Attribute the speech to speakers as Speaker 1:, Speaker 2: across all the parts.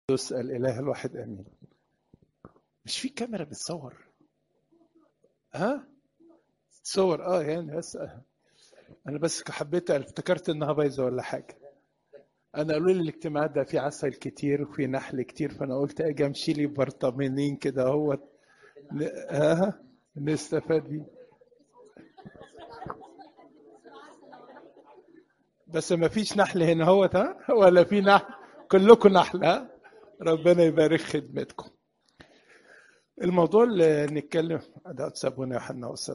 Speaker 1: يسأل إله الواحد أمين مش في كاميرا بتصور ها تصور اه يعني بس انا بس حبيت افتكرت انها بايظه ولا حاجه انا قالوا لي الاجتماع ده فيه عسل كتير وفي نحل كتير فانا قلت اجي امشي لي برطمانين كده اهوت ها نستفاد بيه بس ما فيش نحل هنا هو ها ولا في نحل كلكم نحل ها ربنا يبارك خدمتكم الموضوع اللي نتكلم ده تسابونا يا حنا وصل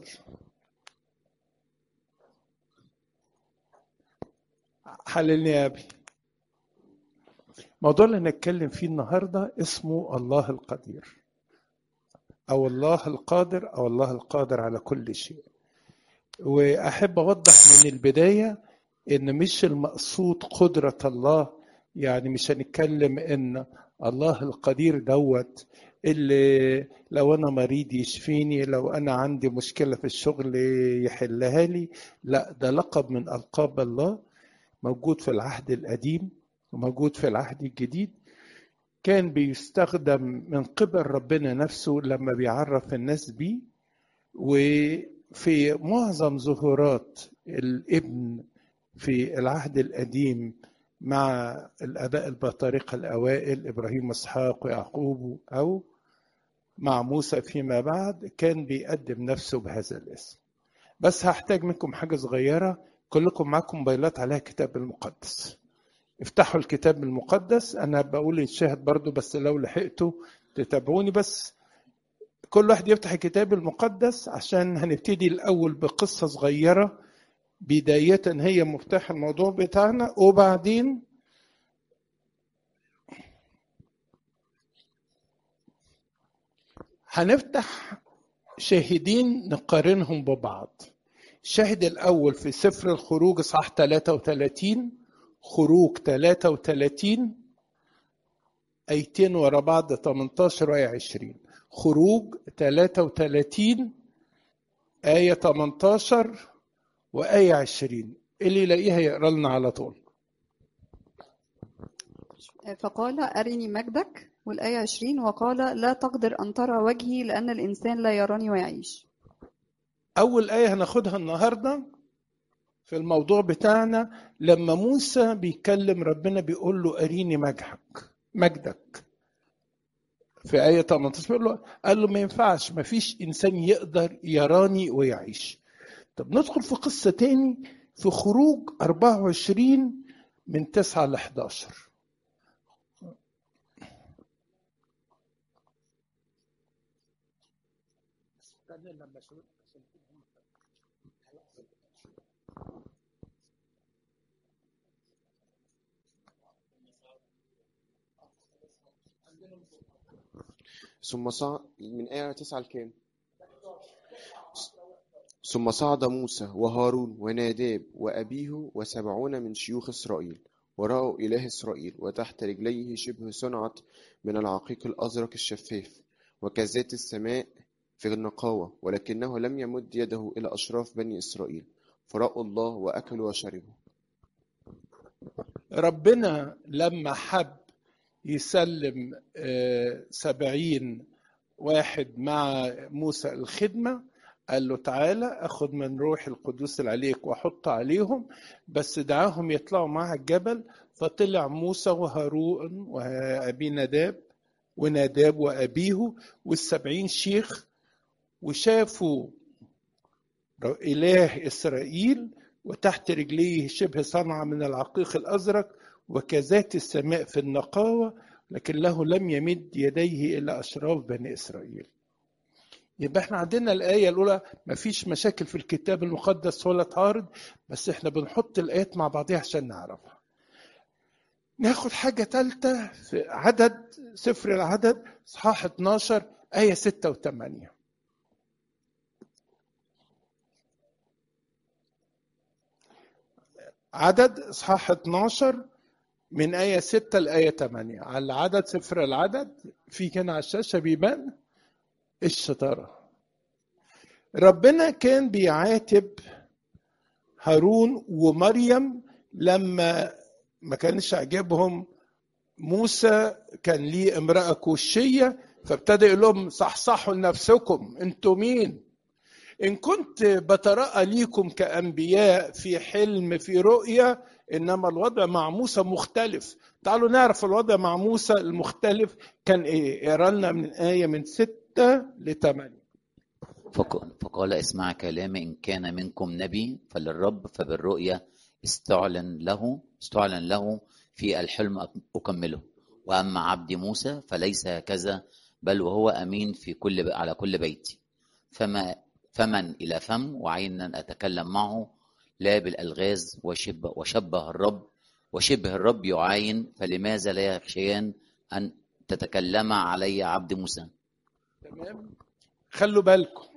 Speaker 1: حللني يا ابي الموضوع اللي نتكلم فيه النهارده اسمه الله القدير او الله القادر او الله القادر على كل شيء واحب اوضح من البدايه ان مش المقصود قدره الله يعني مش هنتكلم ان الله القدير دوت اللي لو انا مريض يشفيني لو انا عندي مشكله في الشغل يحلها لي لا ده لقب من القاب الله موجود في العهد القديم وموجود في العهد الجديد كان بيستخدم من قبل ربنا نفسه لما بيعرف الناس بيه وفي معظم ظهورات الابن في العهد القديم مع الاباء البطارقه الاوائل ابراهيم واسحاق ويعقوب او مع موسى فيما بعد كان بيقدم نفسه بهذا الاسم بس هحتاج منكم حاجه صغيره كلكم معاكم موبايلات عليها كتاب المقدس افتحوا الكتاب المقدس انا بقول الشاهد برضو بس لو لحقتوا تتابعوني بس كل واحد يفتح الكتاب المقدس عشان هنبتدي الاول بقصه صغيره بدايه هي مفتاح الموضوع بتاعنا وبعدين هنفتح شاهدين نقارنهم ببعض الشاهد الأول في سفر الخروج صح 33 خروج 33 آيتين ورا بعض 18 وآية 20 خروج 33 آية 18 وآية 20 اللي يلاقيها يقرا لنا على طول
Speaker 2: فقال أرني مجدك والآية 20 وقال لا تقدر أن ترى وجهي لأن الإنسان لا يراني ويعيش
Speaker 1: أول آية هناخدها النهاردة في الموضوع بتاعنا لما موسى بيكلم ربنا بيقول له أريني مجدك مجدك في آية 18 بيقول له قال له ما ينفعش ما فيش إنسان يقدر يراني ويعيش طب ندخل في قصة تاني في خروج 24 من 9 ل 11
Speaker 3: ثم صعد من آية 9 لكام؟ ثم صعد موسى وهارون وناداب وأبيه وسبعون من شيوخ إسرائيل ورأوا إله إسرائيل وتحت رجليه شبه صنعة من العقيق الأزرق الشفاف وكذات السماء في النقاوة ولكنه لم يمد يده إلى أشراف بني إسرائيل فرأوا الله وأكلوا وشربوا
Speaker 1: ربنا لما حب يسلم سبعين واحد مع موسى الخدمة قال له تعالى أخذ من روح القدوس اللي عليك وأحط عليهم بس دعاهم يطلعوا مع الجبل فطلع موسى وهارون وأبي نداب وناداب وأبيه والسبعين شيخ وشافوا إله إسرائيل وتحت رجليه شبه صنعة من العقيق الأزرق وكذات السماء في النقاوة لكن له لم يمد يديه إلى أشراف بني إسرائيل يبقى احنا عندنا الآية الأولى مفيش مشاكل في الكتاب المقدس ولا تعارض بس احنا بنحط الآيات مع بعضها عشان نعرفها ناخد حاجة ثالثة في عدد سفر العدد صحاح 12 آية 6 و8 عدد اصحاح 12 من آية 6 لآية 8 على العدد سفر العدد في كان على الشاشة بيبان الشطارة ربنا كان بيعاتب هارون ومريم لما ما كانش عجبهم موسى كان ليه امرأة كوشية فابتدى يقول لهم صحصحوا لنفسكم انتوا مين إن كنت بترأى ليكم كأنبياء في حلم في رؤية إنما الوضع مع موسى مختلف تعالوا نعرف الوضع مع موسى المختلف كان إيه اقرا لنا من آية من ستة لثمانية
Speaker 4: فق- فقال اسمع كلامي إن كان منكم نبي فللرب فبالرؤيا استعلن له استعلن له في الحلم أكمله وأما عبدي موسى فليس هكذا بل وهو أمين في كل على كل بيتي فما فمن إلى فم وعينا أتكلم معه لا بالألغاز وشبه, وشبه الرب وشبه الرب يعاين فلماذا لا يخشيان أن تتكلم علي عبد موسى
Speaker 1: تمام خلوا بالكم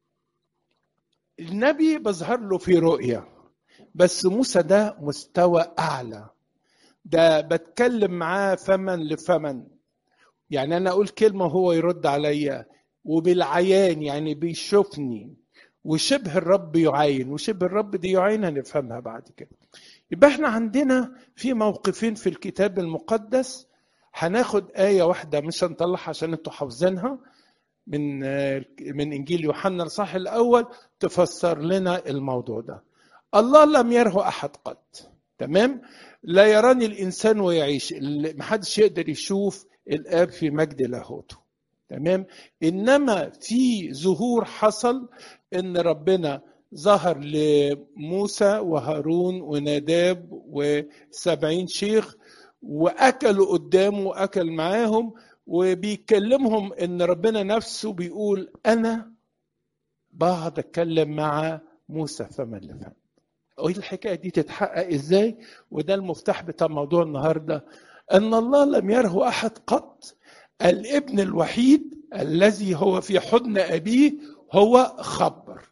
Speaker 1: النبي بظهر له في رؤية بس موسى ده مستوى أعلى ده بتكلم معاه فمن لفمن يعني أنا أقول كلمة وهو يرد عليا وبالعيان يعني بيشوفني وشبه الرب يعاين وشبه الرب دي يعاين هنفهمها بعد كده يبقى احنا عندنا في موقفين في الكتاب المقدس هناخد آية واحدة مش هنطلعها عشان انتوا حافظينها من من انجيل يوحنا الصح الاول تفسر لنا الموضوع ده الله لم يره احد قط تمام لا يراني الانسان ويعيش محدش يقدر يشوف الاب في مجد لاهوته تمام انما في ظهور حصل ان ربنا ظهر لموسى وهارون وناداب وسبعين شيخ واكلوا قدامه واكل معاهم وبيكلمهم ان ربنا نفسه بيقول انا بقعد اتكلم مع موسى فمن لفم وايه الحكايه دي تتحقق ازاي وده المفتاح بتاع موضوع النهارده ان الله لم يره احد قط الابن الوحيد الذي هو في حضن ابيه هو خبر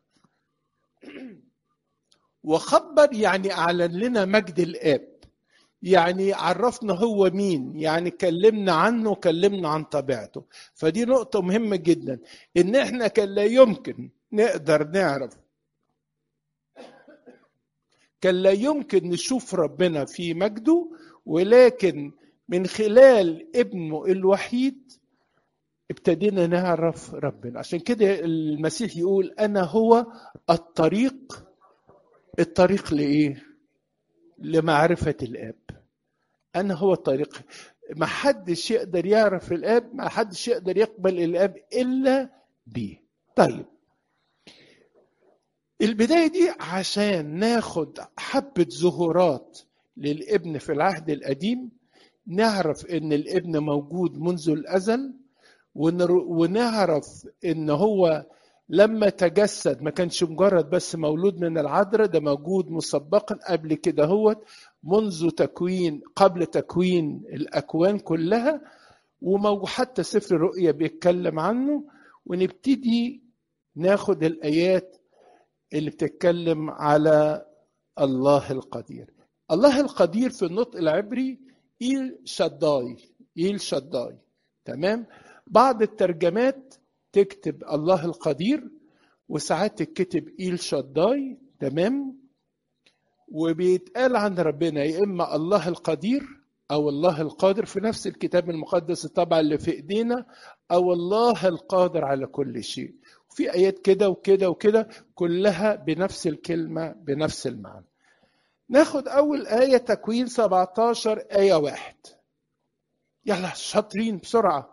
Speaker 1: وخبر يعني اعلن لنا مجد الاب يعني عرفنا هو مين يعني كلمنا عنه كلمنا عن طبيعته فدي نقطة مهمة جدا ان احنا كان لا يمكن نقدر نعرف كان لا يمكن نشوف ربنا في مجده ولكن من خلال ابنه الوحيد ابتدينا نعرف ربنا عشان كده المسيح يقول انا هو الطريق الطريق لايه لمعرفة الاب انا هو الطريق ما حدش يقدر يعرف الاب ما حدش يقدر يقبل الاب الا بيه طيب البداية دي عشان ناخد حبة ظهورات للابن في العهد القديم نعرف ان الابن موجود منذ الازل ونعرف ان هو لما تجسد ما كانش مجرد بس مولود من العذراء ده موجود مسبقا قبل كده هو منذ تكوين قبل تكوين الاكوان كلها وحتى سفر الرؤيا بيتكلم عنه ونبتدي ناخد الايات اللي بتتكلم على الله القدير الله القدير في النطق العبري إيل شداي إيل شداي تمام بعض الترجمات تكتب الله القدير وساعات تكتب إيل شداي تمام وبيتقال عن ربنا يا إما الله القدير أو الله القادر في نفس الكتاب المقدس طبعا اللي في إيدينا أو الله القادر على كل شيء في آيات كده وكده وكده كلها بنفس الكلمة بنفس المعنى ناخد أول آية تكوين 17 آية واحد يلا شاطرين بسرعة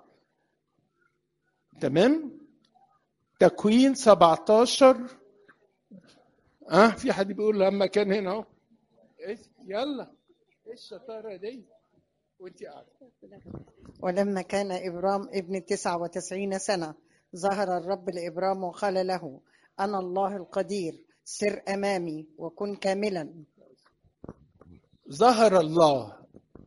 Speaker 1: تمام تكوين 17 اه في حد بيقول لما كان هنا اهو إيه؟ يلا ايه الشطاره دي وانت قاعده
Speaker 5: ولما كان إبرام ابن تسعة وتسعين سنة ظهر الرب لإبرام وقال له أنا الله القدير سر أمامي وكن كاملا
Speaker 1: ظهر الله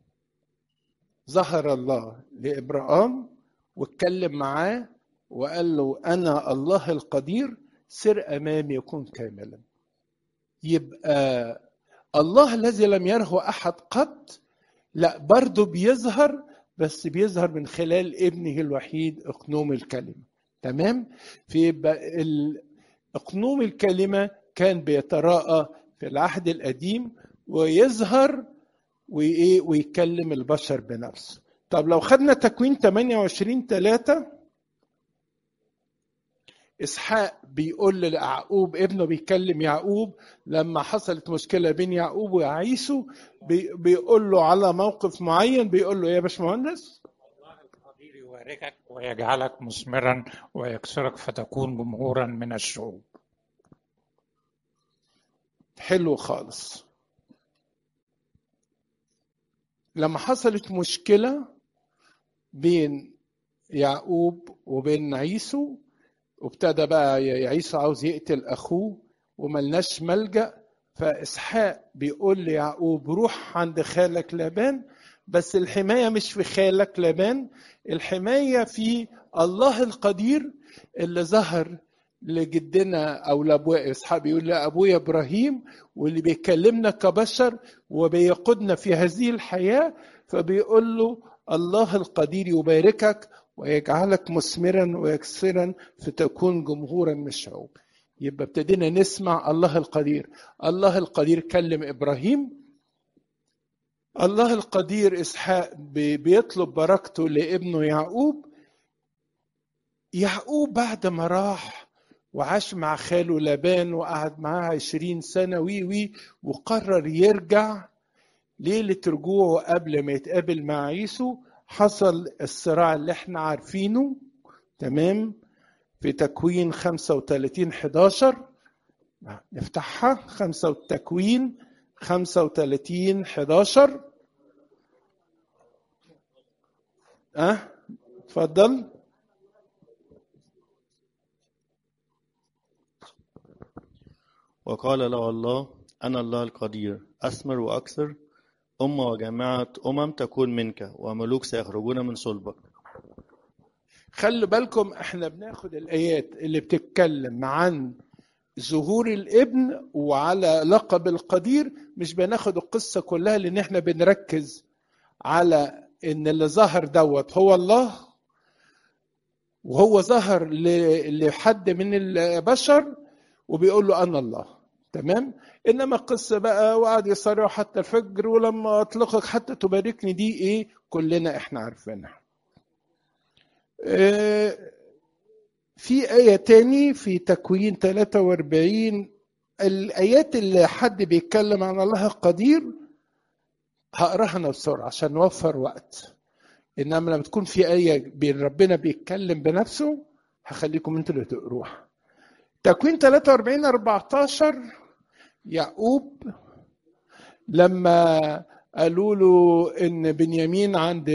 Speaker 1: ظهر الله لابراهام واتكلم معاه وقال له انا الله القدير سر امامي يكون كاملا يبقى الله الذي لم يره احد قط لا برضه بيظهر بس بيظهر من خلال ابنه الوحيد اقنوم الكلمه تمام في اقنوم الكلمه كان بيتراءى في العهد القديم ويظهر وايه ويكلم البشر بنفسه طب لو خدنا تكوين 28 3 اسحاق بيقول ليعقوب ابنه بيكلم يعقوب لما حصلت مشكله بين يعقوب وعيسو بي بيقول له على موقف معين بيقول له يا باشمهندس
Speaker 6: القدير يباركك ويجعلك مثمرا ويكسرك فتكون جمهورا من الشعوب
Speaker 1: حلو خالص لما حصلت مشكله بين يعقوب وبين عيسو وابتدى بقى عيسو عاوز يقتل اخوه وملناش ملجا فاسحاق بيقول ليعقوب روح عند خالك لابان بس الحمايه مش في خالك لابان الحمايه في الله القدير اللي ظهر لجدنا او لابويا اسحاق بيقول لابويا ابراهيم واللي بيكلمنا كبشر وبيقودنا في هذه الحياه فبيقول له الله القدير يباركك ويجعلك مثمرا ويكسرا فتكون جمهورا من الشعوب يبقى ابتدينا نسمع الله القدير الله القدير كلم ابراهيم الله القدير اسحاق بيطلب بركته لابنه يعقوب يعقوب بعد ما راح وعاش مع خاله لابان وقعد معاه عشرين سنة وي وي وقرر يرجع ليلة رجوعه قبل ما يتقابل مع عيسو حصل الصراع اللي احنا عارفينه تمام في تكوين 35 11 نفتحها 5 تكوين 35 11 اه اتفضل
Speaker 7: وقال له الله أنا الله القدير أثمر وأكثر أمة وجماعة أمم تكون منك وملوك سيخرجون من صلبك
Speaker 1: خلوا بالكم احنا بناخد الآيات اللي بتتكلم عن ظهور الابن وعلى لقب القدير مش بناخد القصة كلها لأن احنا بنركز على إن اللي ظهر دوت هو الله وهو ظهر لحد من البشر وبيقول له أنا الله تمام انما القصه بقى وقعد يصارعوا حتى الفجر ولما اطلقك حتى تباركني دي ايه كلنا احنا عارفينها اه في آية تاني في تكوين 43 الآيات اللي حد بيتكلم عن الله القدير هقراها أنا بسرعة عشان نوفر وقت إنما لما تكون في آية بين ربنا بيتكلم بنفسه هخليكم انتوا اللي تقروها تكوين 43 14 يعقوب لما قالوا له ان بنيامين عند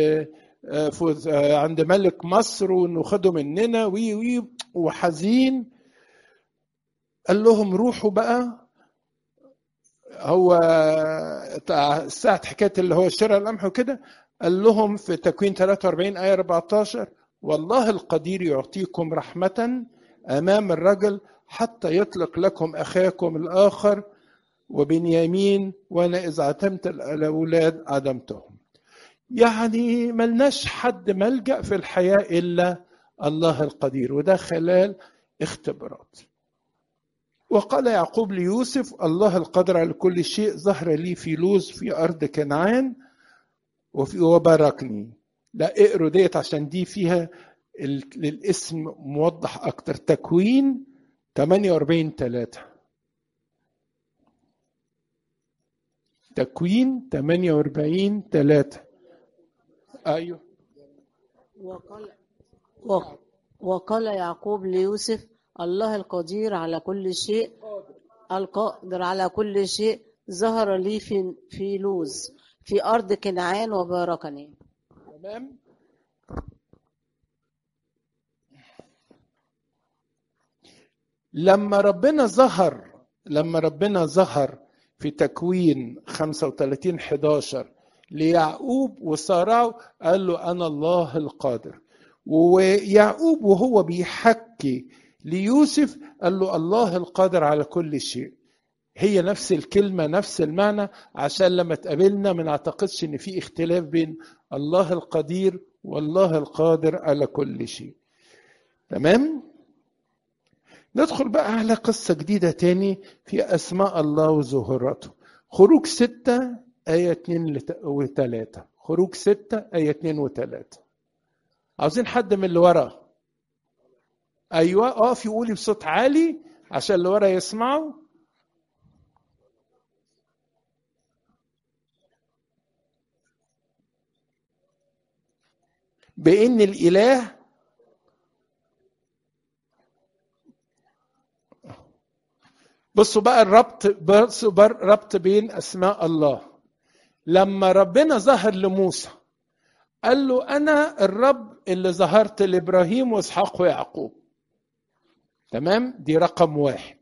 Speaker 1: عند ملك مصر وانه خده مننا وي وي وحزين قال لهم روحوا بقى هو ساعة حكاية اللي هو شراء القمح وكده قال لهم في تكوين 43 آية 14 والله القدير يعطيكم رحمة أمام الرجل حتى يطلق لكم أخاكم الآخر وبنيامين وأنا إذا عتمت الأولاد عدمتهم يعني ملناش حد ملجأ في الحياة إلا الله القدير وده خلال اختبارات وقال يعقوب ليوسف الله القادر على كل شيء ظهر لي في لوز في أرض كنعان وفي وباركني لا اقروا ديت عشان دي فيها الاسم موضح أكتر تكوين 48 3 تكوين 48 3 ايوه
Speaker 8: وقال وقال يعقوب ليوسف الله القدير على كل شيء القادر على كل شيء ظهر لي في في لوز في ارض كنعان وباركني
Speaker 1: تمام لما ربنا ظهر لما ربنا ظهر في تكوين 35 11 ليعقوب وسارعوا قال له انا الله القادر ويعقوب وهو بيحكي ليوسف قال له الله القادر على كل شيء هي نفس الكلمة نفس المعنى عشان لما تقابلنا ما نعتقدش ان في اختلاف بين الله القدير والله القادر على كل شيء تمام ندخل بقى على قصة جديدة تاني في أسماء الله وظهوراته خروج ستة آية 2 و3 خروج 6 آية 2 و3 عاوزين حد من اللي ورا ايوه اقفي قولي بصوت عالي عشان اللي ورا يسمعوا بان الاله بصوا بقى الربط بصوا بقى الربط بين اسماء الله لما ربنا ظهر لموسى قال له انا الرب اللي ظهرت لابراهيم واسحاق ويعقوب تمام دي رقم واحد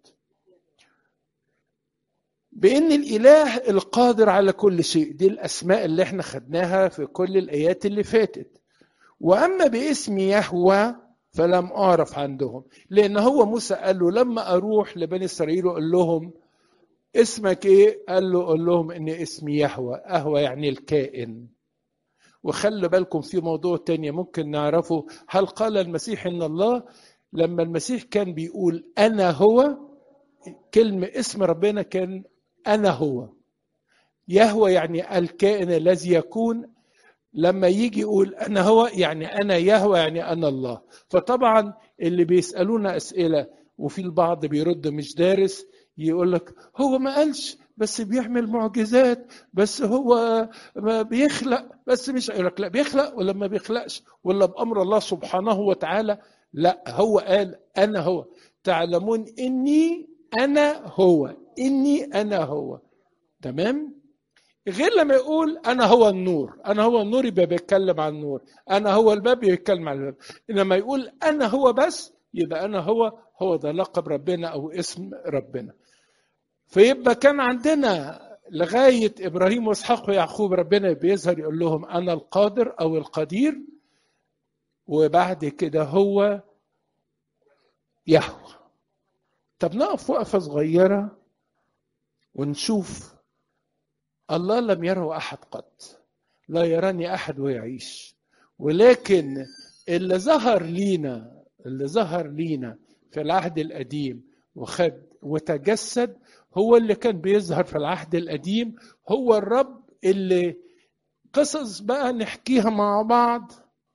Speaker 1: بان الاله القادر على كل شيء دي الاسماء اللي احنا خدناها في كل الايات اللي فاتت واما باسم يهوى فلم اعرف عندهم لان هو موسى قال له لما اروح لبني اسرائيل واقول لهم اسمك ايه قال له قول لهم ان اسمي يهوى اهوى يعني الكائن وخلوا بالكم في موضوع تاني ممكن نعرفه هل قال المسيح ان الله لما المسيح كان بيقول انا هو كلمة اسم ربنا كان انا هو يهوى يعني الكائن الذي يكون لما يجي يقول انا هو يعني انا يهوى يعني انا الله فطبعا اللي بيسالونا اسئله وفي البعض بيرد مش دارس يقول لك هو ما قالش بس بيعمل معجزات بس هو ما بيخلق بس مش يقول لك لا بيخلق ولا ما بيخلقش ولا بامر الله سبحانه وتعالى لا هو قال انا هو تعلمون اني انا هو اني انا هو تمام غير لما يقول انا هو النور انا هو النور يبقى بيتكلم عن النور انا هو الباب يتكلم عن الباب انما يقول انا هو بس يبقى انا هو هو ده لقب ربنا او اسم ربنا فيبقى كان عندنا لغايه ابراهيم واسحاق ويعقوب ربنا بيظهر يقول لهم انا القادر او القدير وبعد كده هو يهوى طب نقف وقفه صغيره ونشوف الله لم يره احد قط لا يراني احد ويعيش ولكن اللي ظهر لينا اللي ظهر لينا في العهد القديم وخد وتجسد هو اللي كان بيظهر في العهد القديم هو الرب اللي قصص بقى نحكيها مع بعض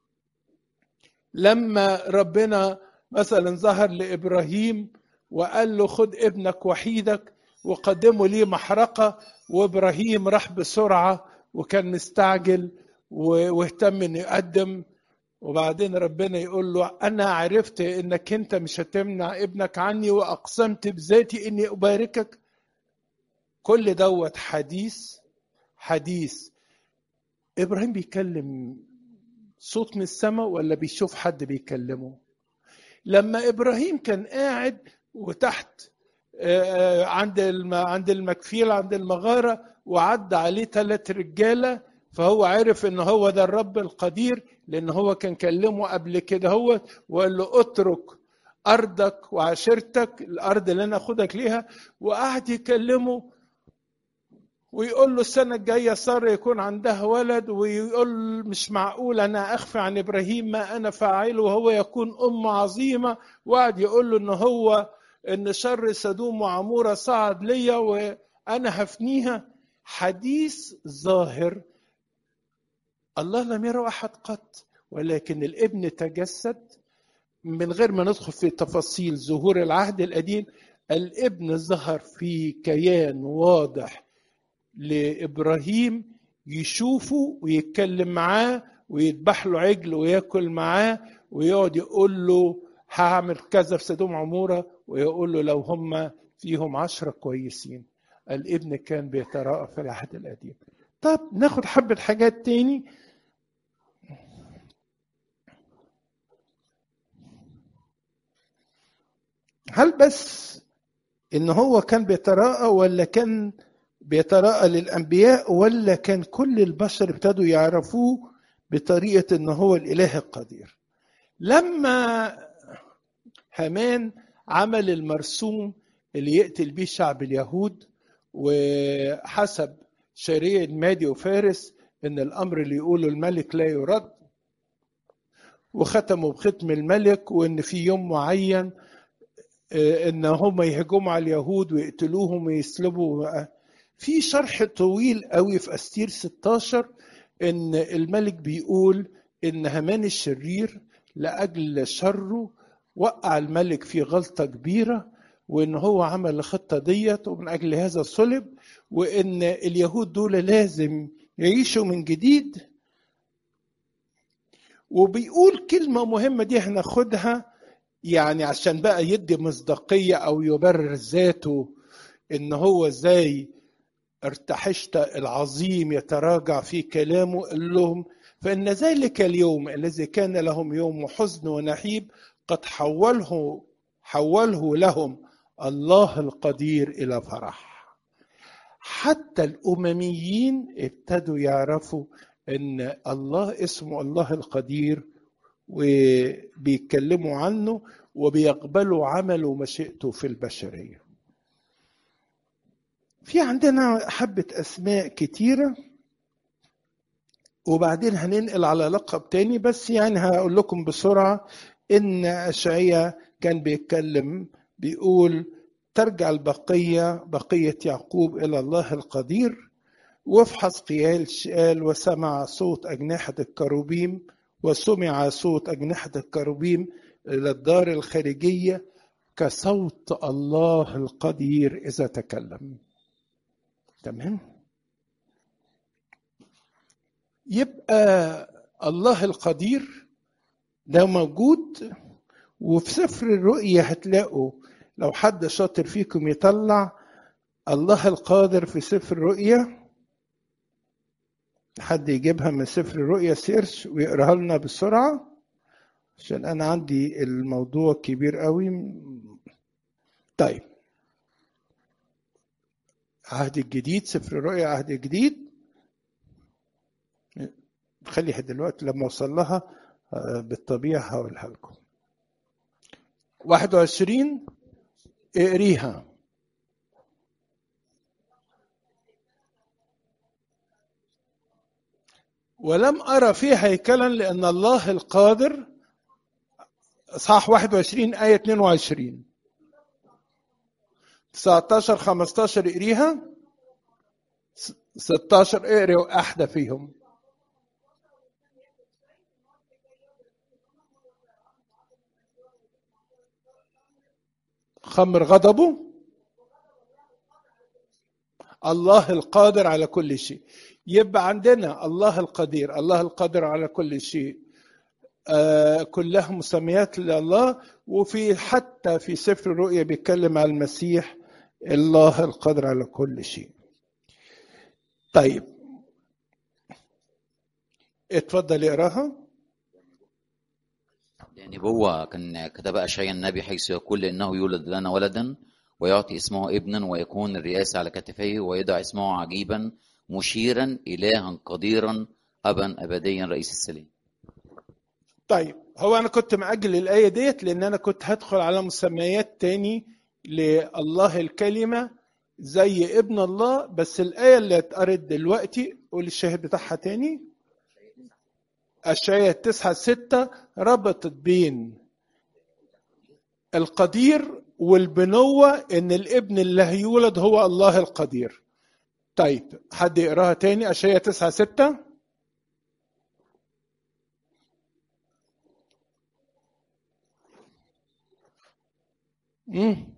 Speaker 1: لما ربنا مثلا ظهر لابراهيم وقال له خد ابنك وحيدك وقدموا لي محرقه وابراهيم راح بسرعه وكان مستعجل واهتم انه يقدم وبعدين ربنا يقول له انا عرفت انك انت مش هتمنع ابنك عني واقسمت بذاتي اني اباركك كل دوت حديث حديث ابراهيم بيكلم صوت من السماء ولا بيشوف حد بيكلمه لما ابراهيم كان قاعد وتحت عند عند المكفيل عند المغاره وعدى عليه ثلاث رجاله فهو عرف ان هو ده الرب القدير لان هو كان كلمه قبل كده هو وقال له اترك ارضك وعشيرتك الارض اللي انا اخدك ليها وقعد يكلمه ويقول له السنة الجاية سارة يكون عندها ولد ويقول مش معقول أنا أخفي عن إبراهيم ما أنا فاعله وهو يكون أم عظيمة وقعد يقول له إن هو إن شر سدوم وعمورة صعد ليا وأنا هفنيها حديث ظاهر الله لم يره أحد قط ولكن الابن تجسد من غير ما ندخل في تفاصيل ظهور العهد القديم الابن ظهر في كيان واضح لابراهيم يشوفه ويتكلم معاه ويذبح له عجل وياكل معاه ويقعد يقول له هعمل كذا في سدوم عموره ويقول له لو هم فيهم عشرة كويسين الابن كان بيتراءى في العهد القديم طب ناخد حبة حاجات تاني هل بس ان هو كان بيتراءى ولا كان بيتراءى للانبياء ولا كان كل البشر ابتدوا يعرفوه بطريقه ان هو الاله القدير لما هامان عمل المرسوم اللي يقتل بيه شعب اليهود وحسب شريعة مادي وفارس ان الامر اللي يقوله الملك لا يرد وختموا بختم الملك وان في يوم معين ان هم يهجموا على اليهود ويقتلوهم ويسلبوا في شرح طويل قوي في أستير 16 إن الملك بيقول إن هامان الشرير لأجل شره وقع الملك في غلطة كبيرة وإن هو عمل الخطة ديت ومن أجل هذا صلب وإن اليهود دول لازم يعيشوا من جديد وبيقول كلمة مهمة دي هناخدها يعني عشان بقى يدي مصداقية أو يبرر ذاته إن هو إزاي ارتحشت العظيم يتراجع في كلامه قال لهم فإن ذلك اليوم الذي كان لهم يوم حزن ونحيب قد حوله حوله لهم الله القدير إلى فرح حتى الأمميين ابتدوا يعرفوا ان الله اسمه الله القدير وبيتكلموا عنه وبيقبلوا عمله ومشيئته في البشريه في عندنا حبه اسماء كتيره وبعدين هننقل على لقب تاني بس يعني هقول لكم بسرعه ان اشعيا كان بيتكلم بيقول ترجع البقيه بقيه يعقوب الى الله القدير وافحص قيال قال وسمع صوت أجنحة الكروبيم وسمع صوت أجنحة الكروبيم إلى الدار الخارجية كصوت الله القدير إذا تكلم تمام يبقى الله القدير ده موجود وفي سفر الرؤيا هتلاقوا لو حد شاطر فيكم يطلع الله القادر في سفر الرؤيا حد يجيبها من سفر الرؤيا سيرش ويقراها لنا بسرعة عشان أنا عندي الموضوع كبير قوي طيب عهد الجديد سفر الرؤيا عهد الجديد خليها دلوقتي لما اوصل لها بالطبيعة هقولها لكم 21 اقريها ولم أرى فيه هيكلا لأن الله القادر صح 21 آية 22 19 15 اقريها 16 اقري واحدة فيهم خمر غضبه الله القادر على كل شيء يبقى عندنا الله القدير الله القادر على كل شيء آه كلها مسميات لله وفي حتى في سفر الرؤيا بيتكلم عن المسيح الله القادر على كل شيء طيب اتفضل اقراها
Speaker 4: نبوة كان كتبها أشعيا النبي حيث يقول إنه يولد لنا ولدا ويعطي اسمه ابنا ويكون الرئاسة على كتفيه ويدع اسمه عجيبا مشيرا إلها قديرا أبا أبديا رئيس السلام
Speaker 1: طيب هو أنا كنت مأجل الآية ديت لأن أنا كنت هدخل على مسميات تاني لله الكلمة زي ابن الله بس الآية اللي اتقرت دلوقتي قول الشاهد بتاعها تاني أشعية تسعة ستة ربطت بين القدير والبنوة إن الابن اللي هيولد هو الله القدير طيب حد يقراها تاني أشعية تسعة ستة مم.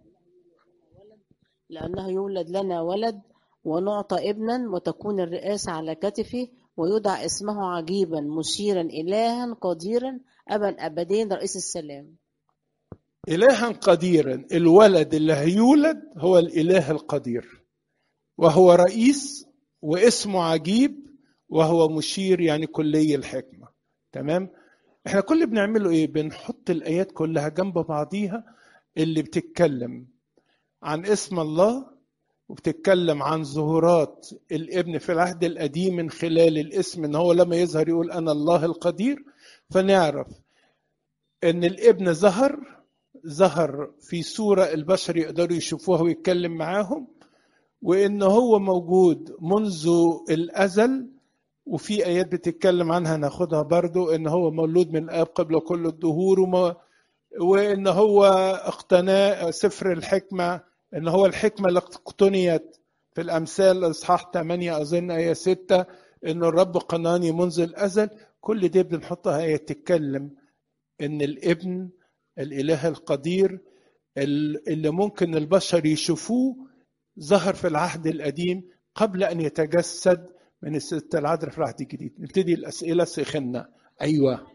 Speaker 8: لأنه يولد لنا ولد ونعطى ابنا وتكون الرئاسة على كتفه ويدعى اسمه عجيبا مشيرا إلها قديرا أبا أبدين رئيس السلام
Speaker 1: إلها قديرا الولد اللي هيولد هو الإله القدير وهو رئيس واسمه عجيب وهو مشير يعني كلي الحكمة تمام احنا كل اللي بنعمله ايه بنحط الآيات كلها جنب بعضيها اللي بتتكلم عن اسم الله وبتتكلم عن ظهورات الابن في العهد القديم من خلال الاسم ان هو لما يظهر يقول انا الله القدير فنعرف ان الابن ظهر ظهر في صورة البشر يقدروا يشوفوها ويتكلم معاهم وان هو موجود منذ الازل وفي ايات بتتكلم عنها ناخدها برضو ان هو مولود من الاب قبل كل الدهور وما وان هو اقتنى سفر الحكمه ان هو الحكمه اللي اقتنيت في الأمثال إصحاح 8 أظن آية 6 إن الرب قناني منذ الأزل كل دي بنحطها آية تتكلم إن الابن الإله القدير اللي ممكن البشر يشوفوه ظهر في العهد القديم قبل أن يتجسد من الست العذراء في العهد الجديد نبتدي الأسئلة سخنا أيوه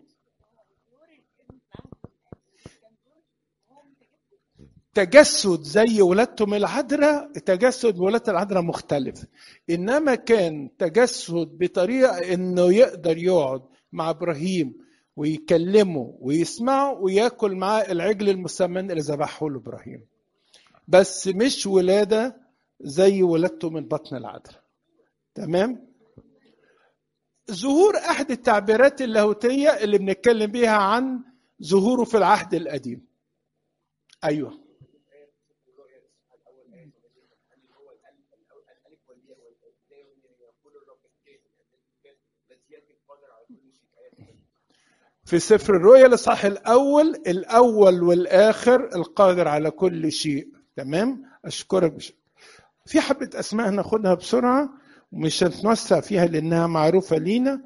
Speaker 1: تجسد زي ولادتهم العذراء تجسد ولادة العذراء مختلف انما كان تجسد بطريقه انه يقدر يقعد مع ابراهيم ويكلمه ويسمعه وياكل معاه العجل المسمن اللي ذبحه له ابراهيم بس مش ولاده زي ولادته من بطن العذراء تمام ظهور احد التعبيرات اللاهوتيه اللي بنتكلم بيها عن ظهوره في العهد القديم ايوه في سفر الرؤيا الاصحاح الاول الاول والاخر القادر على كل شيء تمام اشكرك بشكل. في حبه اسماء هناخدها بسرعه ومش هنتوسع فيها لانها معروفه لينا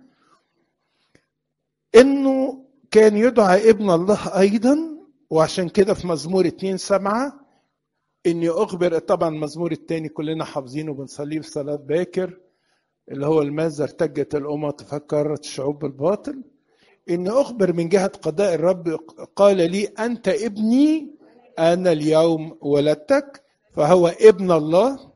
Speaker 1: انه كان يدعى ابن الله ايضا وعشان كده في مزمور 2 7 اني اخبر طبعا المزمور الثاني كلنا حافظينه بنصليه في صلاه باكر اللي هو لماذا ارتجت الامم تفكرت الشعوب بالباطل إن أخبر من جهة قضاء الرب قال لي أنت ابني أنا اليوم ولدتك فهو ابن الله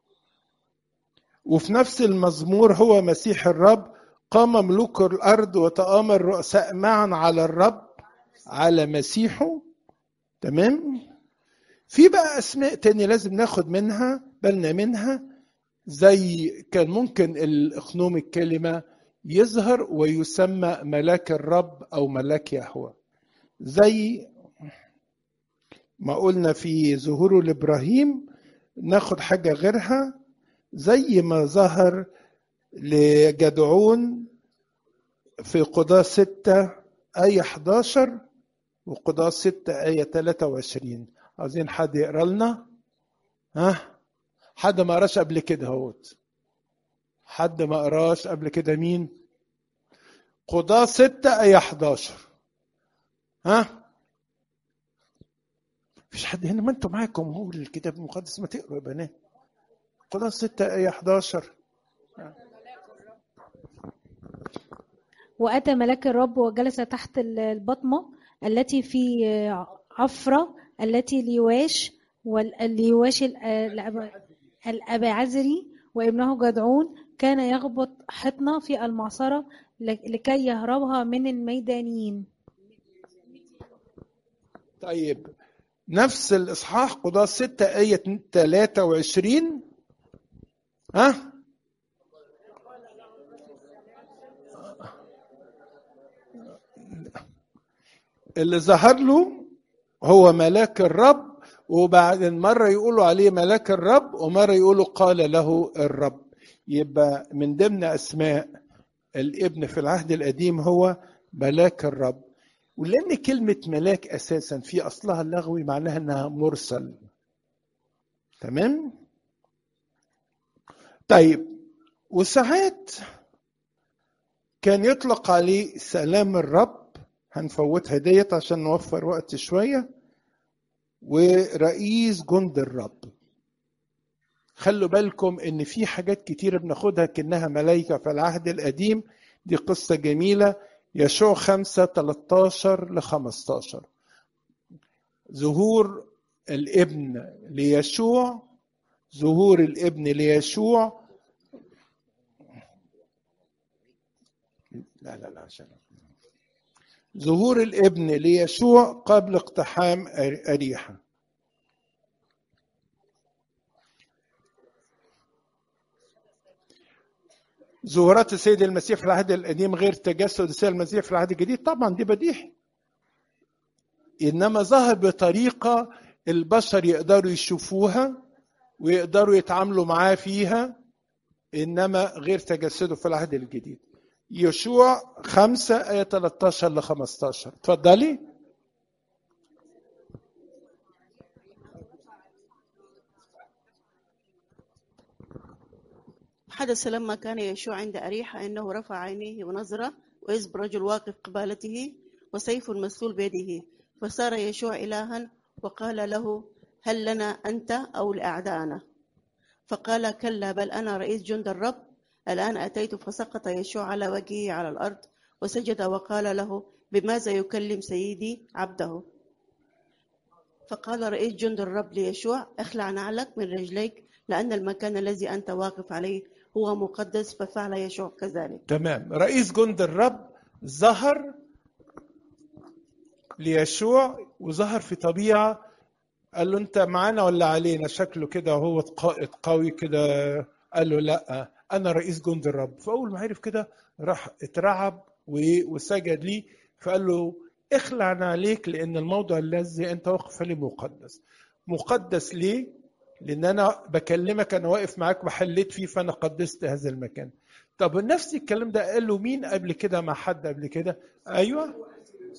Speaker 1: وفي نفس المزمور هو مسيح الرب قام ملوك الأرض وتآمر الرؤساء معا على الرب على مسيحه تمام في بقى أسماء تاني لازم ناخد منها بالنا منها زي كان ممكن الإخنوم الكلمة يظهر ويسمى ملاك الرب او ملاك يهوه زي ما قلنا في ظهوره لابراهيم ناخد حاجه غيرها زي ما ظهر لجدعون في قضاة ستة آية 11 وقضاة ستة آية 23 عايزين حد يقرا لنا ها حد ما قراش قبل كده اهوت حد ما قراش قبل كده مين قضاة ستة آية 11 ها مفيش حد هنا ما انتوا معاكم هو الكتاب المقدس ما تقروا يا بنات قضاة ستة آية 11
Speaker 9: وأتى ملاك الرب وجلس تحت البطمة التي في عفرة التي ليواش والليواش الأبعزري وابنه جدعون كان يغبط حطنة في المعصرة لكي يهربها من الميدانيين
Speaker 1: طيب نفس الإصحاح قضاة 6 آية 23 ها اللي ظهر له هو ملاك الرب وبعد مرة يقولوا عليه ملاك الرب ومرة يقولوا قال له الرب يبقى من ضمن أسماء الابن في العهد القديم هو ملاك الرب ولأن كلمة ملاك أساسا في أصلها اللغوي معناها أنها مرسل تمام؟ طيب وساعات كان يطلق عليه سلام الرب هنفوتها ديت عشان نوفر وقت شويه ورئيس جند الرب خلوا بالكم ان في حاجات كتيرة بناخدها كأنها ملايكة في العهد القديم دي قصة جميلة يشوع خمسة 13 ل 15 ظهور الابن ليشوع ظهور الابن ليشوع لا لا لا عشان ظهور الابن ليشوع قبل اقتحام أريحة ظهورات السيد المسيح في العهد القديم غير تجسد السيد المسيح في العهد الجديد طبعا دي بديهي انما ظهر بطريقه البشر يقدروا يشوفوها ويقدروا يتعاملوا معاه فيها انما غير تجسده في العهد الجديد يشوع 5 آية 13 ل 15 اتفضلي
Speaker 10: وحدث لما كان يشوع عند أريحة أنه رفع عينيه ونظر وإذ برجل واقف قبالته وسيف مسلول بيده فصار يشوع إلها وقال له هل لنا أنت أو لأعدائنا فقال كلا بل أنا رئيس جند الرب الآن أتيت فسقط يشوع على وجهه على الأرض وسجد وقال له بماذا يكلم سيدي عبده فقال رئيس جند الرب ليشوع اخلع نعلك من رجليك لأن المكان الذي أنت واقف عليه هو مقدس ففعل يشوع كذلك
Speaker 1: تمام رئيس جند الرب ظهر ليشوع وظهر في طبيعة قال له انت معانا ولا علينا شكله كده وهو قائد قوي كده قال له لا انا رئيس جند الرب فاول ما عرف كده راح اترعب و- وسجد ليه فقال له اخلع عليك لان الموضع الذي انت واقف عليه مقدس مقدس ليه لان انا بكلمك انا واقف معاك وحليت فيه فانا قدست هذا المكان طب نفس الكلام ده قال له مين قبل كده مع حد قبل كده ايوه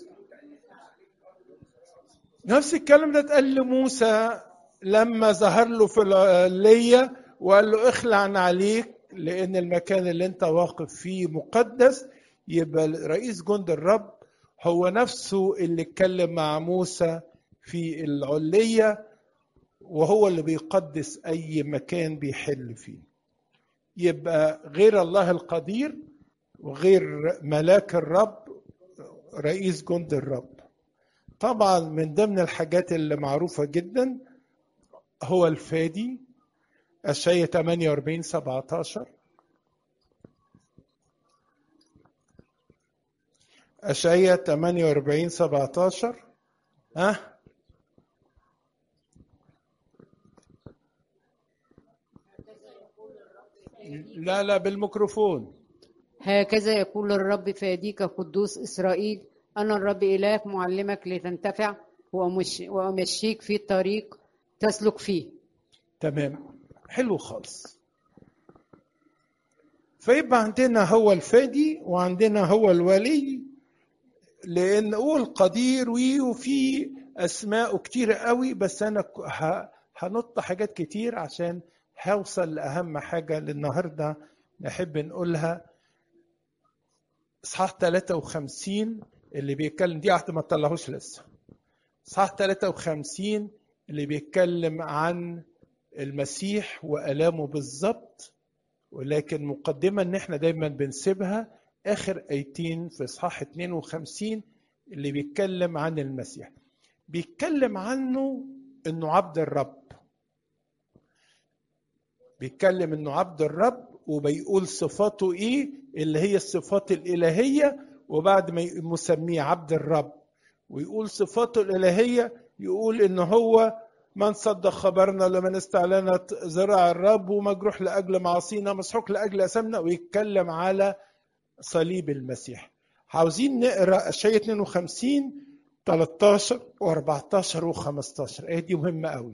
Speaker 1: نفس الكلام ده اتقال لموسى لما ظهر له في العلية وقال له اخلع عليك لان المكان اللي انت واقف فيه مقدس يبقى رئيس جند الرب هو نفسه اللي اتكلم مع موسى في العلية وهو اللي بيقدس اي مكان بيحل فيه يبقى غير الله القدير وغير ملاك الرب رئيس جند الرب طبعا من ضمن الحاجات اللي معروفة جدا هو الفادي أشعية 48 17 أشعية 48 17 ها لا لا بالميكروفون
Speaker 11: هكذا يقول الرب فاديك قدوس إسرائيل أنا الرب إلهك معلمك لتنتفع وأمش- وأمشيك في الطريق تسلك فيه
Speaker 1: تمام حلو خالص فيبقى عندنا هو الفادي وعندنا هو الولي لان قول قدير وي وفي اسماء كتير قوي بس انا ك- ه- هنط حاجات كتير عشان هوصل لاهم حاجه للنهارده نحب نقولها اصحاح 53 اللي بيتكلم دي واحده ما طلعوش لسه اصحاح 53 اللي بيتكلم عن المسيح والامه بالظبط ولكن مقدمه ان احنا دايما بنسيبها اخر ايتين في اصحاح 52 اللي بيتكلم عن المسيح بيتكلم عنه انه عبد الرب بيتكلم انه عبد الرب وبيقول صفاته ايه اللي هي الصفات الالهيه وبعد ما مسميه عبد الرب ويقول صفاته الالهيه يقول ان هو من صدق خبرنا لمن استعلنت ذراع الرب ومجروح لاجل معاصينا مسحوق لاجل اثامنا ويتكلم على صليب المسيح عاوزين نقرا اشعياء 52 13 و14 و15 ايه دي مهمه قوي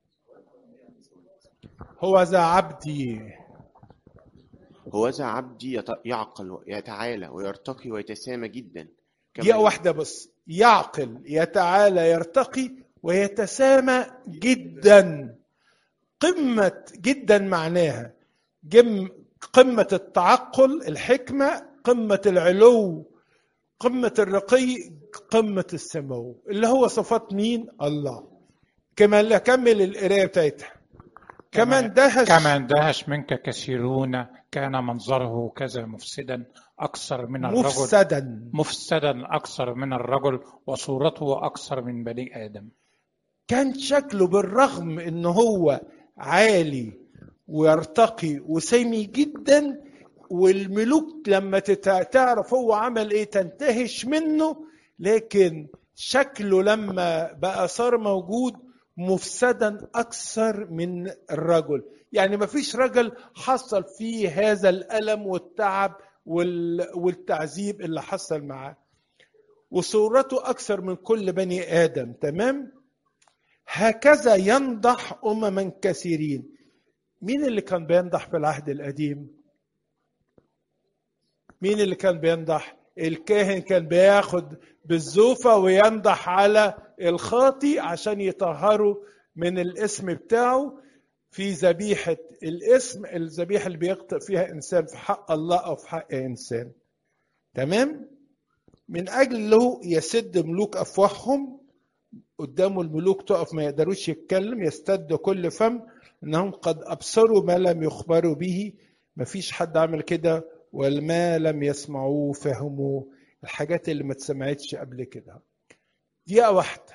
Speaker 1: هو ذا عبدي
Speaker 3: هوذا عبدي يت- يعقل ويتعالى ويرتقي ويتسامى جدا كما
Speaker 1: دقيقة واحدة بس يعقل يتعالى يرتقي ويتسامى جدا قمة جدا معناها جم قمة التعقل الحكمة قمة العلو قمة الرقي قمة السمو اللي هو صفات مين الله كمان كمل القراية بتاعتها كمان دهش
Speaker 6: كما اندهش منك كثيرون كان منظره كذا مفسدا أكثر من الرجل
Speaker 1: مفسدا
Speaker 6: مفسدا أكثر من الرجل وصورته أكثر من بني آدم
Speaker 1: كان شكله بالرغم ان هو عالي ويرتقي وسامي جدا والملوك لما تتع- تعرف هو عمل ايه تنتهش منه لكن شكله لما بقى صار موجود مفسدا اكثر من الرجل يعني ما فيش رجل حصل فيه هذا الالم والتعب وال- والتعذيب اللي حصل معاه وصورته اكثر من كل بني ادم تمام هكذا ينضح امما كثيرين مين اللي كان بينضح في العهد القديم مين اللي كان بينضح الكاهن كان بياخد بالزوفة وينضح على الخاطي عشان يطهره من الاسم بتاعه في ذبيحة الاسم الذبيحة اللي بيخطئ فيها إنسان في حق الله أو في حق إنسان تمام من أجله يسد ملوك أفواههم قدامه الملوك تقف ما يقدروش يتكلم يستد كل فم انهم قد ابصروا ما لم يخبروا به ما فيش حد عمل كده وما لم يسمعوه فهموا الحاجات اللي ما اتسمعتش قبل كده دقيقة واحدة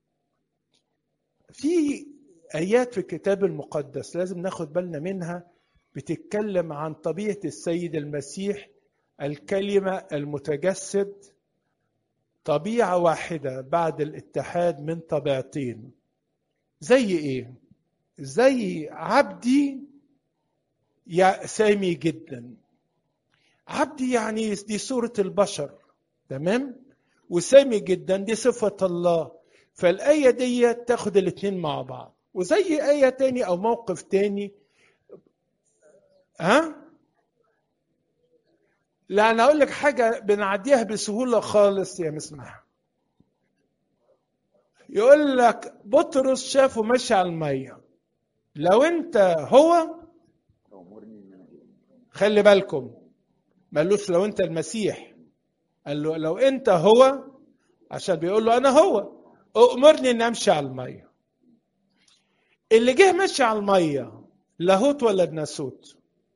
Speaker 1: في آيات في الكتاب المقدس لازم ناخد بالنا منها بتتكلم عن طبيعة السيد المسيح الكلمة المتجسد طبيعة واحدة بعد الاتحاد من طبيعتين زي ايه؟ زي عبدي يا سامي جدا عبدي يعني دي صورة البشر تمام؟ وسامي جدا دي صفة الله فالآية دي تاخد الاتنين مع بعض وزي آية تاني أو موقف تاني ها؟ لا أنا أقول لك حاجة بنعديها بسهولة خالص يا مسمح يقول لك بطرس شافه ماشي على المية لو أنت هو خلي بالكم مالوش لو أنت المسيح قال له لو أنت هو عشان بيقول له أنا هو أؤمرني أن أمشي على المية اللي جه ماشي على المية لاهوت ولا بناسوت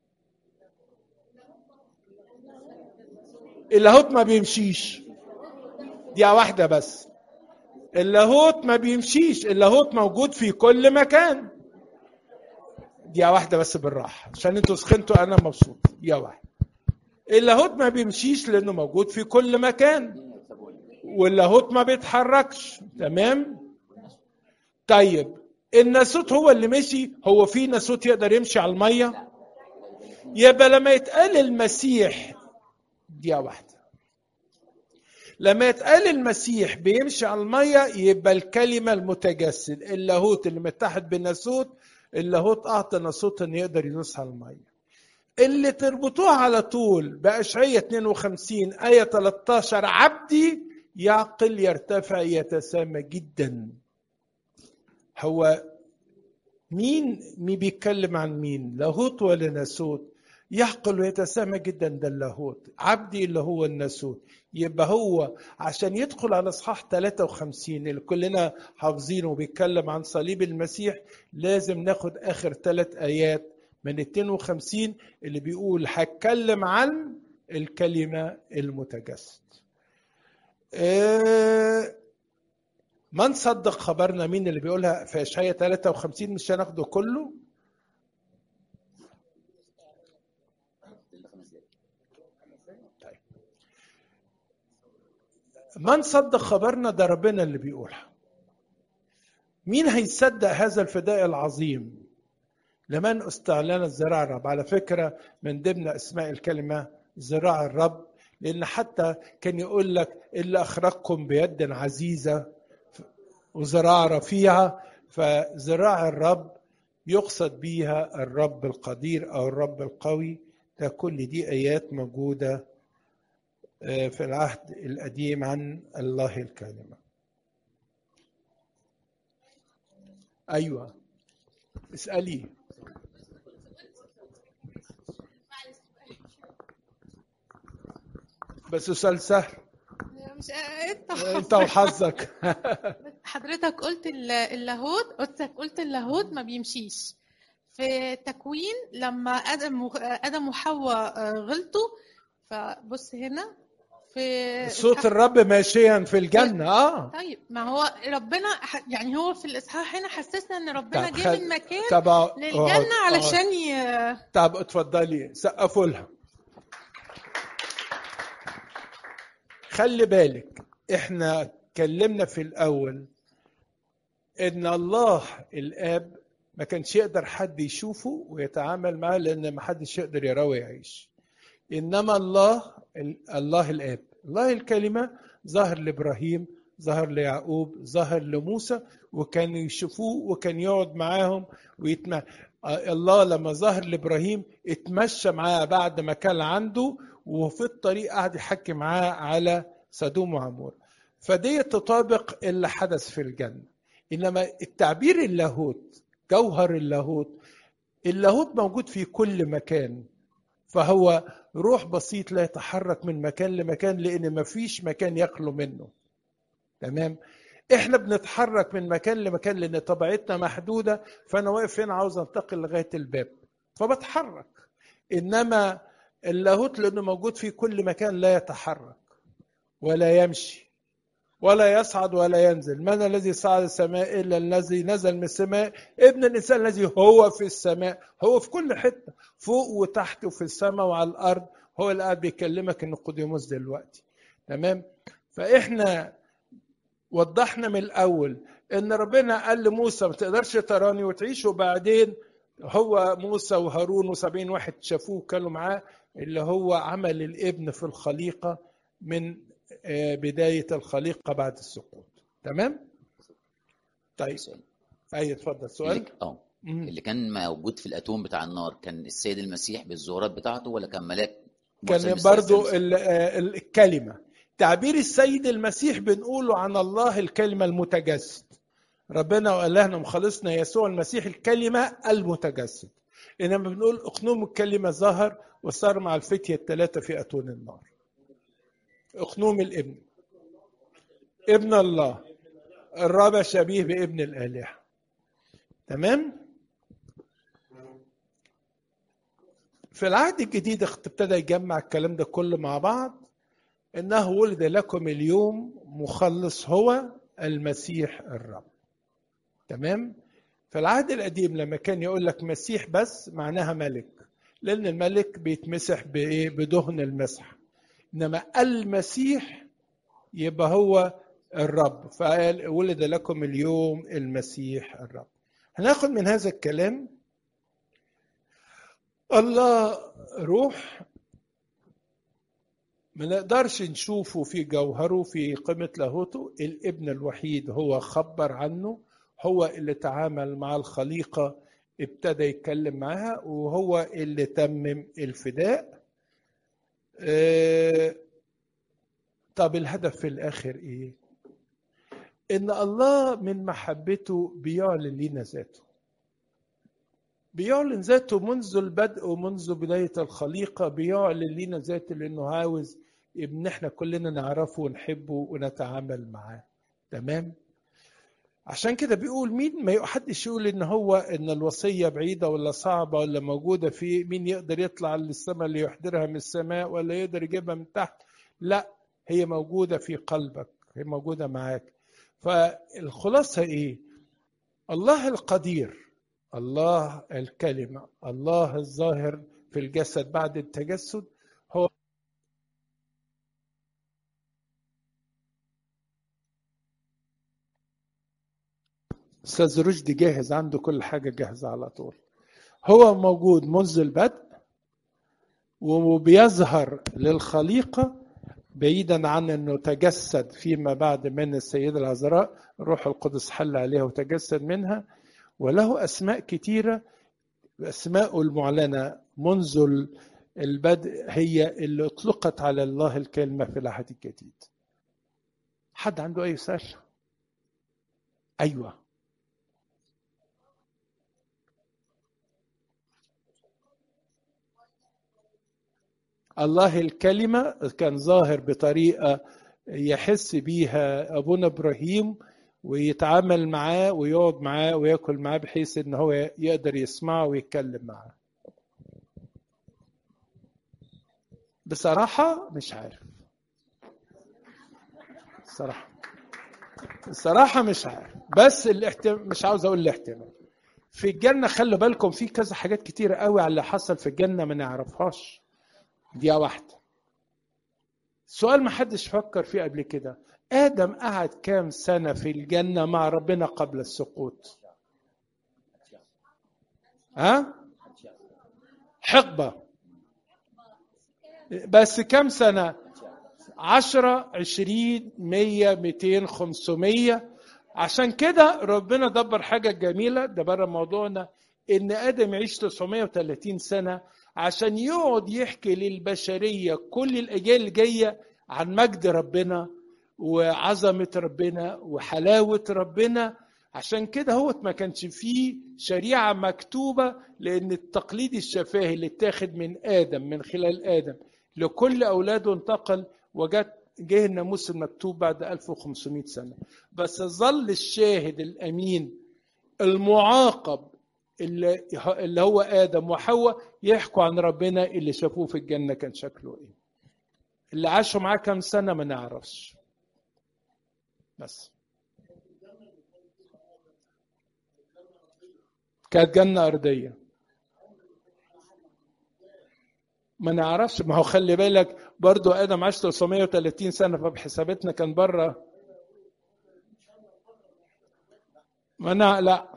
Speaker 1: اللاهوت ما بيمشيش دي واحدة بس اللاهوت ما بيمشيش اللاهوت موجود في كل مكان دي واحدة بس بالراحة عشان انتوا سخنتوا انا مبسوط دي واحدة اللاهوت ما بيمشيش لانه موجود في كل مكان واللاهوت ما بيتحركش تمام طيب الناسوت هو اللي مشي هو في ناسوت يقدر يمشي على الميه يبقى لما يتقال المسيح دقيقه واحده لما يتقال المسيح بيمشي على الميه يبقى الكلمه المتجسد اللاهوت اللي متحد بالناسوت اللاهوت اعطى ناسوت ان يقدر يدوس على الميه اللي تربطوها على طول بأشعية 52 آية 13 عبدي يعقل يرتفع يتسامى جدا هو مين مين بيتكلم عن مين لاهوت ولا ناسوت يعقل ويتسامى جدا ده اللاهوت عبدي اللي هو الناسوت يبقى هو عشان يدخل على اصحاح 53 اللي كلنا حافظينه وبيتكلم عن صليب المسيح لازم ناخد اخر ثلاث ايات من 52 اللي بيقول هتكلم عن الكلمه المتجسد آه من صدق خبرنا مين اللي بيقولها في اشعياء 53 مش هناخده كله طيب. من صدق خبرنا ده ربنا اللي بيقولها مين هيصدق هذا الفداء العظيم لمن استعلنت ذراع الرب على فكرة من ضمن أسماء الكلمة ذراع الرب لأن حتى كان يقول لك إلا أخرجكم بيد عزيزة وذراع رفيعة فذراع الرب يقصد بيها الرب القدير أو الرب القوي ده كل دي آيات موجودة في العهد القديم عن الله الكلمة أيوة اسألي بس سؤال سهل
Speaker 12: مش انت
Speaker 1: انت وحظك
Speaker 12: حضرتك قلت ال- اللاهوت قلت قلت اللاهوت ما بيمشيش في تكوين لما ادم و- ادم وحواء آه، غلطوا فبص هنا في
Speaker 1: صوت الرب ماشيا في الجنة اه
Speaker 12: طيب ما هو ربنا ح- يعني هو في الاصحاح هنا حسسنا ان ربنا
Speaker 1: طب
Speaker 12: جه
Speaker 1: خل-
Speaker 12: من مكان
Speaker 1: طب اقعد-
Speaker 12: للجنه
Speaker 1: اقعد-
Speaker 12: علشان ي...
Speaker 1: طب اتفضلي سقفوا لها خلي بالك احنا اتكلمنا في الاول ان الله الاب ما كانش يقدر حد يشوفه ويتعامل معاه لان ما حدش يقدر يراه ويعيش انما الله الله الاب الله الكلمه ظهر لابراهيم ظهر ليعقوب ظهر لموسى وكانوا يشوفوه وكان يقعد معاهم ويتم الله لما ظهر لابراهيم اتمشى معاه بعد ما كان عنده وفي الطريق قعد يحكي معاه على سدوم وعمور فدي تطابق اللي حدث في الجنه انما التعبير اللاهوت جوهر اللاهوت اللاهوت موجود في كل مكان فهو روح بسيط لا يتحرك من مكان لمكان لان مفيش مكان يخلو منه تمام احنا بنتحرك من مكان لمكان لان طبيعتنا محدوده فانا واقف هنا عاوز انتقل لغايه الباب فبتحرك انما اللاهوت لانه موجود في كل مكان لا يتحرك ولا يمشي ولا يصعد ولا ينزل من الذي صعد السماء الا الذي نزل من السماء ابن الانسان الذي هو في السماء هو في كل حته فوق وتحت وفي السماء وعلى الارض هو اللي قاعد بيكلمك النقوديموس دلوقتي تمام فاحنا وضحنا من الاول ان ربنا قال لموسى ما تقدرش تراني وتعيش وبعدين هو موسى وهارون وسبعين واحد شافوه كانوا معاه اللي هو عمل الابن في الخليقة من بداية الخليقة بعد السقوط تمام؟ طيب أي اتفضل سؤال
Speaker 4: اللي, اه اللي كان موجود في الاتوم بتاع النار كان السيد المسيح بالزهورات بتاعته ولا كان ملاك
Speaker 1: كان برضو الكلمة تعبير السيد المسيح بنقوله عن الله الكلمة المتجسد ربنا وإلهنا مخلصنا يسوع المسيح الكلمة المتجسد إنما بنقول أقنوم الكلمة ظهر وصار مع الفتية الثلاثة في أتون النار أقنوم الابن ابن الله الرابع شبيه بابن الآلهة تمام في العهد الجديد ابتدى يجمع الكلام ده كله مع بعض انه ولد لكم اليوم مخلص هو المسيح الرب تمام في العهد القديم لما كان يقول لك مسيح بس معناها ملك لان الملك بيتمسح بايه بدهن المسح انما المسيح يبقى هو الرب فقال ولد لكم اليوم المسيح الرب هناخد من هذا الكلام الله روح ما نقدرش نشوفه في جوهره في قيمة لاهوته الابن الوحيد هو خبر عنه هو اللي تعامل مع الخليقة ابتدى يتكلم معاها وهو اللي تمم الفداء اه طب الهدف في الآخر إيه؟ إن الله من محبته بيعلن لنا ذاته بيعلن ذاته منذ البدء ومنذ بداية الخليقة بيعلن لنا ذاته لأنه عاوز ابن احنا كلنا نعرفه ونحبه ونتعامل معاه تمام عشان كده بيقول مين ما حدش يقول ان هو ان الوصيه بعيده ولا صعبه ولا موجوده في مين يقدر يطلع للسماء اللي يحضرها من السماء ولا يقدر يجيبها من تحت لا هي موجوده في قلبك هي موجوده معاك فالخلاصه ايه الله القدير الله الكلمه الله الظاهر في الجسد بعد التجسد هو استاذ رشدي جاهز عنده كل حاجه جاهزه على طول هو موجود منذ البدء وبيظهر للخليقه بعيدا عن انه تجسد فيما بعد من السيده العذراء الروح القدس حل عليها وتجسد منها وله اسماء كثيره اسماء المعلنه منذ البدء هي اللي اطلقت على الله الكلمه في العهد الجديد حد عنده اي سؤال ايوه الله الكلمة كان ظاهر بطريقة يحس بيها أبونا إبراهيم ويتعامل معاه ويقعد معاه وياكل معاه بحيث إن هو يقدر يسمعه ويتكلم معاه بصراحة مش عارف الصراحة الصراحة مش عارف بس الاحتمال مش عاوز أقول الاحتمال في الجنة خلوا بالكم في كذا حاجات كتيرة قوي على اللي حصل في الجنة ما نعرفهاش دقيقة واحدة سؤال ما حدش فكر فيه قبل كده آدم قعد كام سنة في الجنة مع ربنا قبل السقوط ها حقبة بس كام سنة عشرة عشرين مية ميتين خمسمية عشان كده ربنا دبر حاجة جميلة ده بره موضوعنا إن آدم يعيش 930 سنة عشان يقعد يحكي للبشرية كل الأجيال الجاية عن مجد ربنا وعظمة ربنا وحلاوة ربنا عشان كده هو ما كانش فيه شريعة مكتوبة لأن التقليد الشفاهي اللي اتاخد من آدم من خلال آدم لكل أولاده انتقل وجت جه الناموس المكتوب بعد 1500 سنة بس ظل الشاهد الأمين المعاقب اللي اللي هو آدم وحواء يحكوا عن ربنا اللي شافوه في الجنة كان شكله إيه اللي عاشوا معاه كام سنة ما نعرفش بس كانت جنة أرضية ما نعرفش ما هو خلي بالك برضو آدم عاش 330 سنة فبحساباتنا كان بره ما أنا لا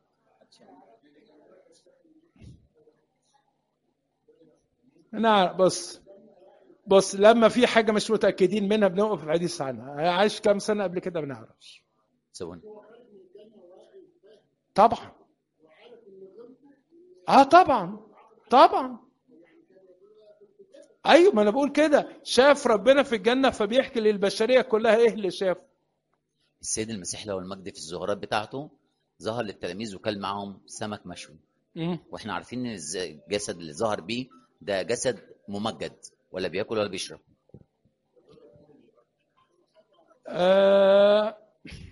Speaker 1: أنا بص بص لما في حاجة مش متأكدين منها بنوقف الحديث عنها عاش كام سنة قبل كده ما نعرفش
Speaker 4: سوون
Speaker 1: طبعا اه طبعا طبعا ايوه ما انا بقول كده شاف ربنا في الجنه فبيحكي للبشريه كلها ايه اللي شافه
Speaker 4: السيد المسيح له المجد في الزهرات بتاعته ظهر للتلاميذ وكل معاهم سمك مشوي
Speaker 1: مم.
Speaker 4: واحنا عارفين ان الز- الجسد اللي ظهر بيه ده جسد ممجد ولا بياكل ولا بيشرب
Speaker 1: آه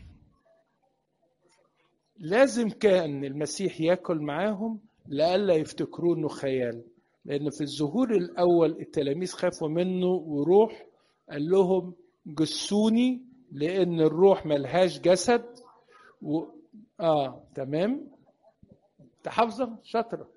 Speaker 1: لازم كان المسيح ياكل معاهم لئلا يفتكروا انه خيال لان في الظهور الاول التلاميذ خافوا منه وروح قال لهم جسوني لان الروح ملهاش جسد و... اه تمام تحافظه شاطره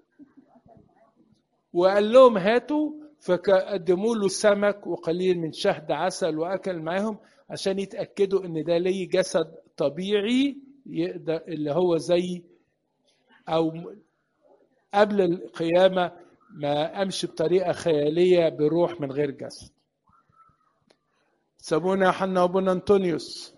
Speaker 1: وقال لهم هاتوا فقدموا له سمك وقليل من شهد عسل واكل معاهم عشان يتاكدوا ان ده ليه جسد طبيعي يقدر اللي هو زي او م- قبل القيامه ما امشي بطريقه خياليه بروح من غير جسد سابونا يا حنا وابونا انطونيوس